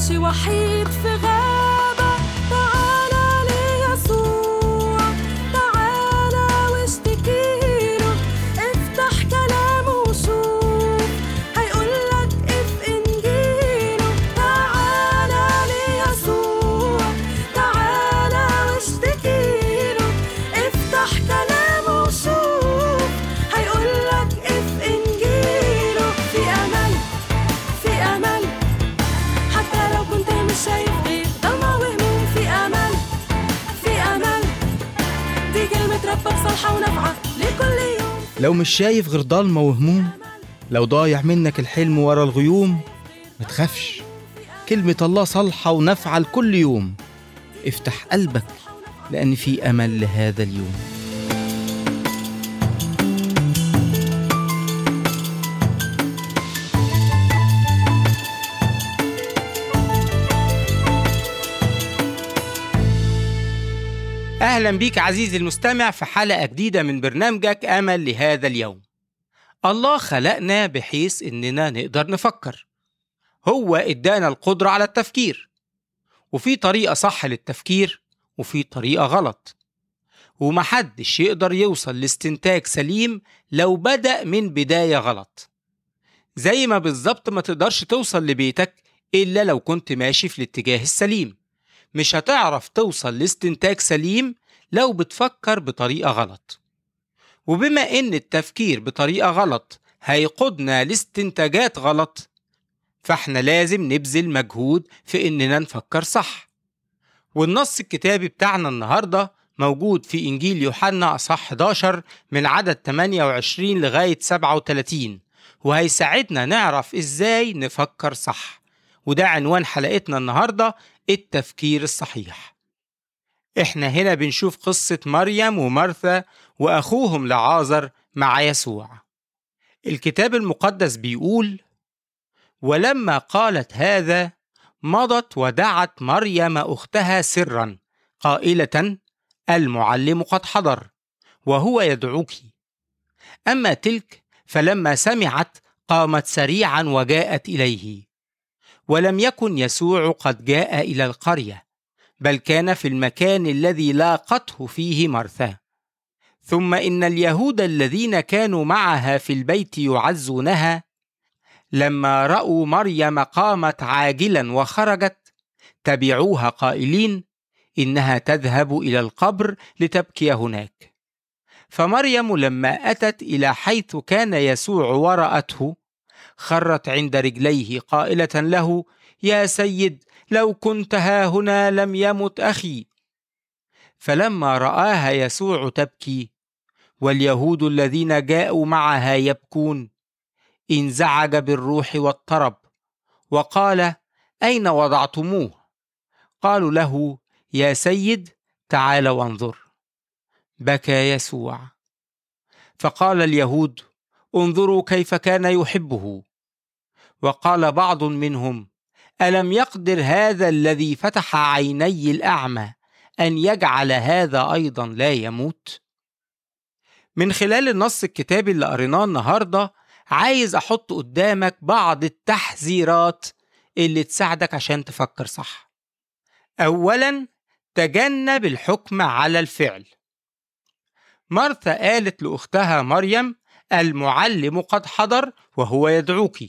ماشي وحيد في غابة تعالى ليسوع تعالى واشتكيله افتح كلامه وشوف هيقولك اف انجيله تعالى ليسوع تعالى واشتكيله افتح كلامه وشوف هيقولك اف انجيله في امل في امل حتى لو كنت مش شايف غير ضلمة وهموم في امل في امل دي كلمة ربك صالحة ونافعة لكل يوم لو مش شايف غير ضلمة وهموم لو ضايع منك الحلم ورا الغيوم ما تخافش كلمة الله صالحة ونافعة لكل يوم افتح قلبك لأن في أمل لهذا اليوم أهلا بيك عزيزي المستمع في حلقة جديدة من برنامجك أمل لهذا اليوم الله خلقنا بحيث إننا نقدر نفكر هو إدانا القدرة على التفكير وفي طريقة صح للتفكير وفي طريقة غلط ومحدش يقدر يوصل لاستنتاج سليم لو بدأ من بداية غلط زي ما بالظبط ما تقدرش توصل لبيتك إلا لو كنت ماشي في الاتجاه السليم مش هتعرف توصل لاستنتاج سليم لو بتفكر بطريقة غلط وبما إن التفكير بطريقة غلط هيقودنا لاستنتاجات غلط فاحنا لازم نبذل مجهود في إننا نفكر صح والنص الكتابي بتاعنا النهاردة موجود في إنجيل يوحنا أصح 11 من عدد 28 لغاية 37 وهيساعدنا نعرف إزاي نفكر صح وده عنوان حلقتنا النهارده التفكير الصحيح. احنا هنا بنشوف قصة مريم ومرثا وأخوهم لعازر مع يسوع. الكتاب المقدس بيقول: ولما قالت هذا مضت ودعت مريم أختها سرا قائلة: المعلم قد حضر وهو يدعوك. أما تلك فلما سمعت قامت سريعا وجاءت إليه. ولم يكن يسوع قد جاء الى القريه بل كان في المكان الذي لاقته فيه مرثا ثم ان اليهود الذين كانوا معها في البيت يعزونها لما راوا مريم قامت عاجلا وخرجت تبعوها قائلين انها تذهب الى القبر لتبكي هناك فمريم لما اتت الى حيث كان يسوع وراته خرت عند رجليه قائلة له: يا سيد لو كنت ها هنا لم يمت أخي. فلما رآها يسوع تبكي واليهود الذين جاءوا معها يبكون انزعج بالروح واضطرب وقال: أين وضعتموه؟ قالوا له: يا سيد تعال وانظر. بكى يسوع فقال اليهود انظروا كيف كان يحبه وقال بعض منهم الم يقدر هذا الذي فتح عيني الاعمى ان يجعل هذا ايضا لا يموت من خلال النص الكتابي اللي قريناه النهارده عايز احط قدامك بعض التحذيرات اللي تساعدك عشان تفكر صح اولا تجنب الحكم على الفعل مرثا قالت لاختها مريم المعلم قد حضر وهو يدعوك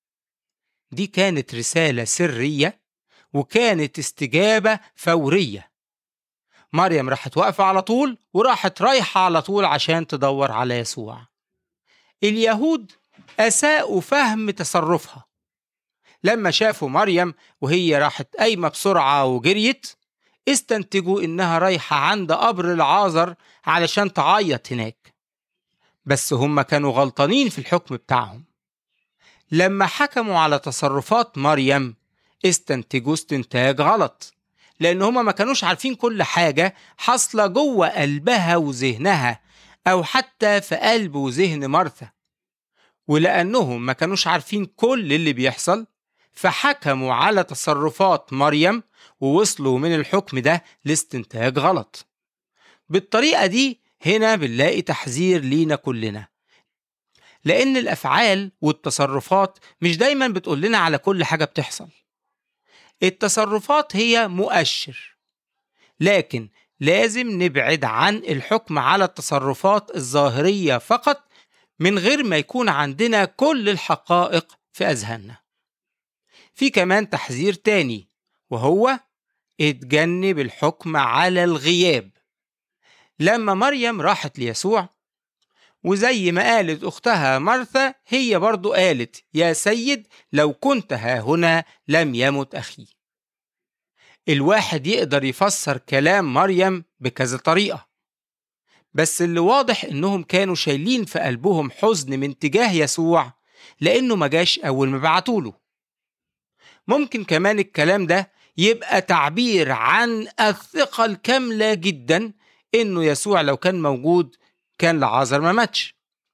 دي كانت رسالة سرية وكانت استجابة فورية مريم راحت واقفة على طول وراحت رايحة على طول عشان تدور على يسوع اليهود أساءوا فهم تصرفها لما شافوا مريم وهي راحت قايمة بسرعة وجريت استنتجوا إنها رايحة عند قبر العازر علشان تعيط هناك بس هم كانوا غلطانين في الحكم بتاعهم لما حكموا على تصرفات مريم استنتجوا استنتاج غلط لأن هما ما كانوش عارفين كل حاجة حاصلة جوه قلبها وذهنها أو حتى في قلب وذهن مرثا ولأنهم ما كانوش عارفين كل اللي بيحصل فحكموا على تصرفات مريم ووصلوا من الحكم ده لاستنتاج غلط بالطريقة دي هنا بنلاقي تحذير لينا كلنا لأن الأفعال والتصرفات مش دايما بتقول لنا على كل حاجة بتحصل التصرفات هي مؤشر لكن لازم نبعد عن الحكم على التصرفات الظاهرية فقط من غير ما يكون عندنا كل الحقائق في أذهاننا في كمان تحذير تاني وهو اتجنب الحكم على الغياب لما مريم راحت ليسوع وزي ما قالت أختها مرثا هي برضو قالت يا سيد لو كنت ها هنا لم يمت أخي الواحد يقدر يفسر كلام مريم بكذا طريقة بس اللي واضح إنهم كانوا شايلين في قلبهم حزن من تجاه يسوع لأنه ما جاش أول ما بعتوله ممكن كمان الكلام ده يبقى تعبير عن الثقة الكاملة جدا إنه يسوع لو كان موجود كان لعازر ما ماتش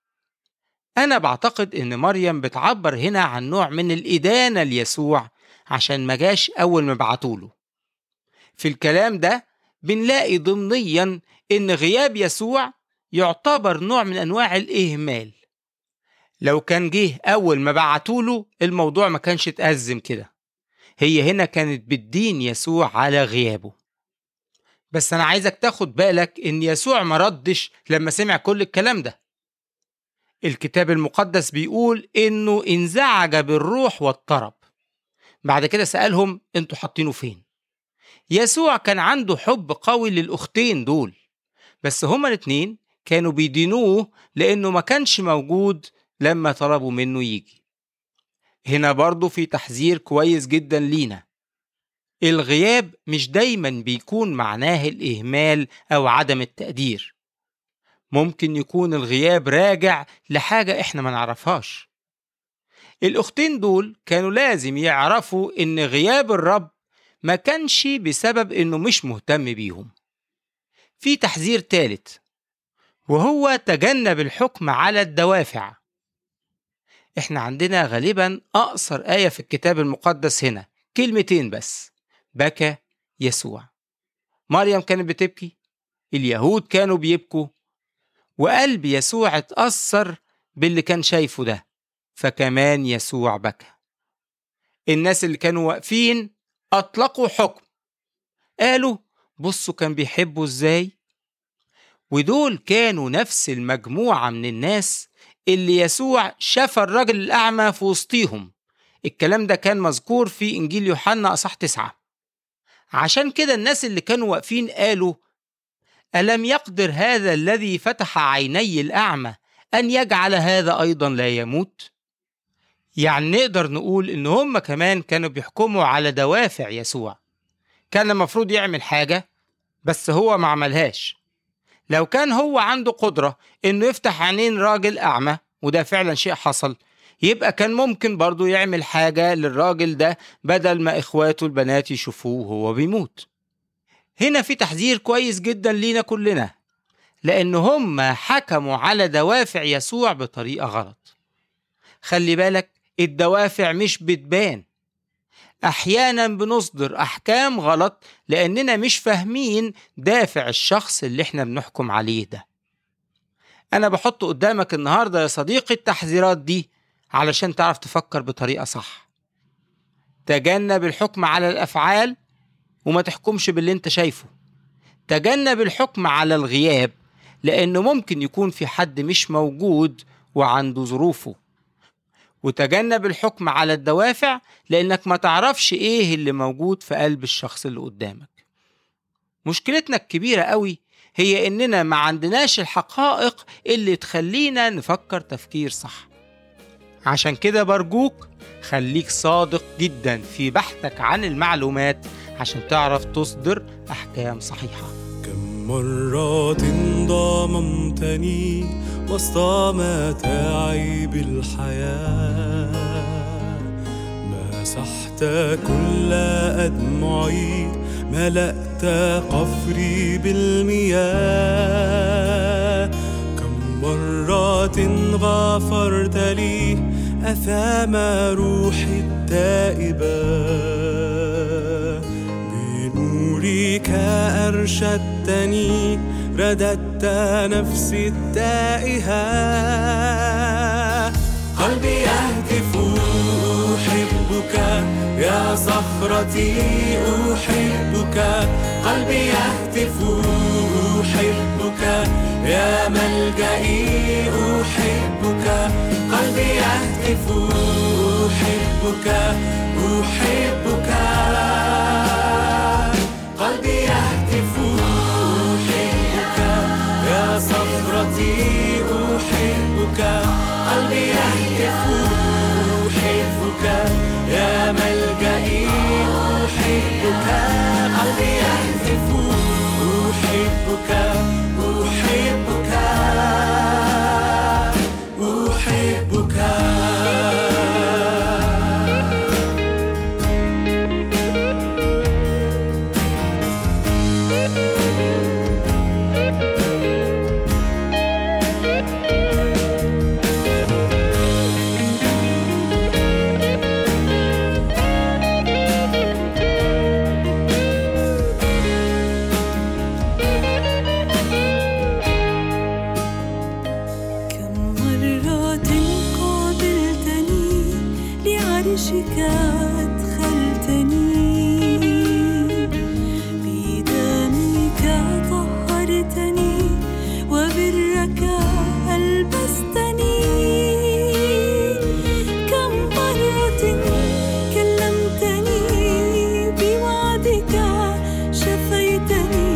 أنا بعتقد إن مريم بتعبر هنا عن نوع من الإدانة ليسوع عشان ما جاش أول ما بعتوله في الكلام ده بنلاقي ضمنيا إن غياب يسوع يعتبر نوع من أنواع الإهمال لو كان جه أول ما بعتوله الموضوع ما كانش اتأزم كده هي هنا كانت بتدين يسوع على غيابه بس أنا عايزك تاخد بالك إن يسوع ما ردش لما سمع كل الكلام ده الكتاب المقدس بيقول إنه انزعج بالروح واضطرب بعد كده سألهم انتوا حاطينه فين يسوع كان عنده حب قوي للأختين دول بس هما الاتنين كانوا بيدينوه لأنه ما كانش موجود لما طلبوا منه يجي هنا برضو في تحذير كويس جدا لينا الغياب مش دايما بيكون معناه الإهمال أو عدم التقدير ممكن يكون الغياب راجع لحاجة إحنا ما نعرفهاش الأختين دول كانوا لازم يعرفوا إن غياب الرب ما كانش بسبب إنه مش مهتم بيهم في تحذير تالت وهو تجنب الحكم على الدوافع احنا عندنا غالبا أقصر آية في الكتاب المقدس هنا كلمتين بس بكى يسوع مريم كانت بتبكي اليهود كانوا بيبكوا وقلب يسوع اتأثر باللي كان شايفه ده فكمان يسوع بكى الناس اللي كانوا واقفين أطلقوا حكم قالوا بصوا كان بيحبوا ازاي ودول كانوا نفس المجموعة من الناس اللي يسوع شاف الرجل الأعمى في وسطيهم الكلام ده كان مذكور في إنجيل يوحنا أصح تسعة عشان كده الناس اللي كانوا واقفين قالوا ألم يقدر هذا الذي فتح عيني الأعمى أن يجعل هذا أيضا لا يموت؟ يعني نقدر نقول إن هم كمان كانوا بيحكموا على دوافع يسوع كان المفروض يعمل حاجة بس هو ما عملهاش لو كان هو عنده قدرة إنه يفتح عينين راجل أعمى وده فعلا شيء حصل يبقى كان ممكن برضه يعمل حاجة للراجل ده بدل ما إخواته البنات يشوفوه وهو بيموت هنا في تحذير كويس جدا لينا كلنا لأن هم حكموا على دوافع يسوع بطريقة غلط خلي بالك الدوافع مش بتبان أحيانا بنصدر أحكام غلط لأننا مش فاهمين دافع الشخص اللي احنا بنحكم عليه ده أنا بحط قدامك النهاردة يا صديقي التحذيرات دي علشان تعرف تفكر بطريقة صح تجنب الحكم على الأفعال وما تحكمش باللي انت شايفه تجنب الحكم على الغياب لأنه ممكن يكون في حد مش موجود وعنده ظروفه وتجنب الحكم على الدوافع لأنك ما تعرفش إيه اللي موجود في قلب الشخص اللي قدامك مشكلتنا الكبيرة قوي هي إننا ما عندناش الحقائق اللي تخلينا نفكر تفكير صح عشان كده برجوك خليك صادق جدا في بحثك عن المعلومات عشان تعرف تصدر أحكام صحيحة كم مرة ضممتني وسط متاعب الحياة مسحت كل أدمعي ملأت قفري بالمياه كم مرة غفرت لي أثام روحي التائبة بنورك أرشدتني رددت نفسي التائهة قلبي يهتف أحب أحبك يا صخرتي أحبك قلبي يهتف أحبك يا ملجئي أحبك قلبي يهتف أحبك أحبك قلبي يهتف أحبك يا صخرتي أحبك قلبي يهتف أحبك يا ملجئي أحبك قلبي يهتف أحبك أحبك أحبك كم مرة قابلتني لعرشك أدخلتني بدمك طهرتني وبرك ألبستني كم مرة كلمتني بوعدك شفيتني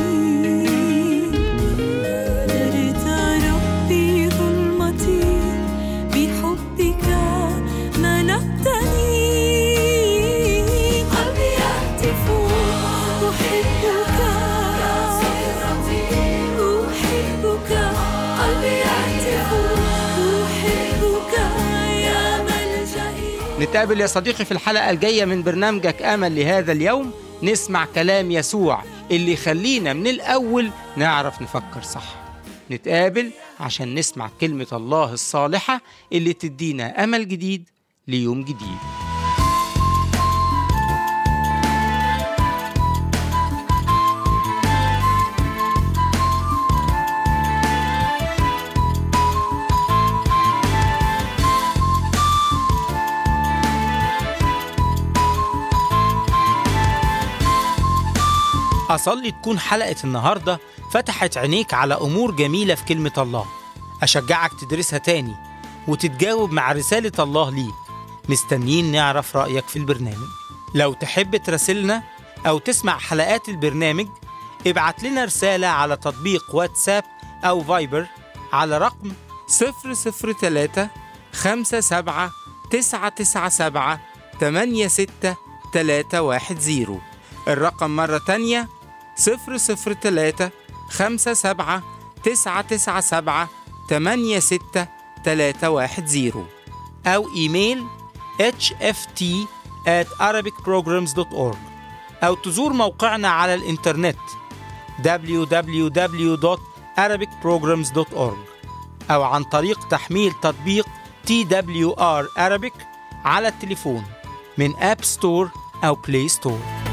نرت ربي ظلمتي بحبك ملأتني قلبي يهتف أحبك يا صخرتي أحبك قلبي يهتف أحبك يا ملجئي نتقابل يا صديقي في الحلقة الجاية من برنامجك أمل لهذا اليوم نسمع كلام يسوع اللي يخلينا من الأول نعرف نفكر صح نتقابل عشان نسمع كلمة الله الصالحة اللي تدينا أمل جديد ليوم جديد أصلي تكون حلقة النهاردة فتحت عينيك على أمور جميلة في كلمة الله أشجعك تدرسها تاني وتتجاوب مع رسالة الله ليك مستنيين نعرف رأيك في البرنامج لو تحب تراسلنا أو تسمع حلقات البرنامج ابعت لنا رسالة على تطبيق واتساب أو فايبر على رقم 003 57 997 86310 الرقم مرة تانية 003 57 997 86310 أو إيميل hft at arabicprograms.org أو تزور موقعنا على الإنترنت www.arabicprograms.org أو عن طريق تحميل تطبيق TWR Arabic على التليفون من أب ستور أو بلاي ستور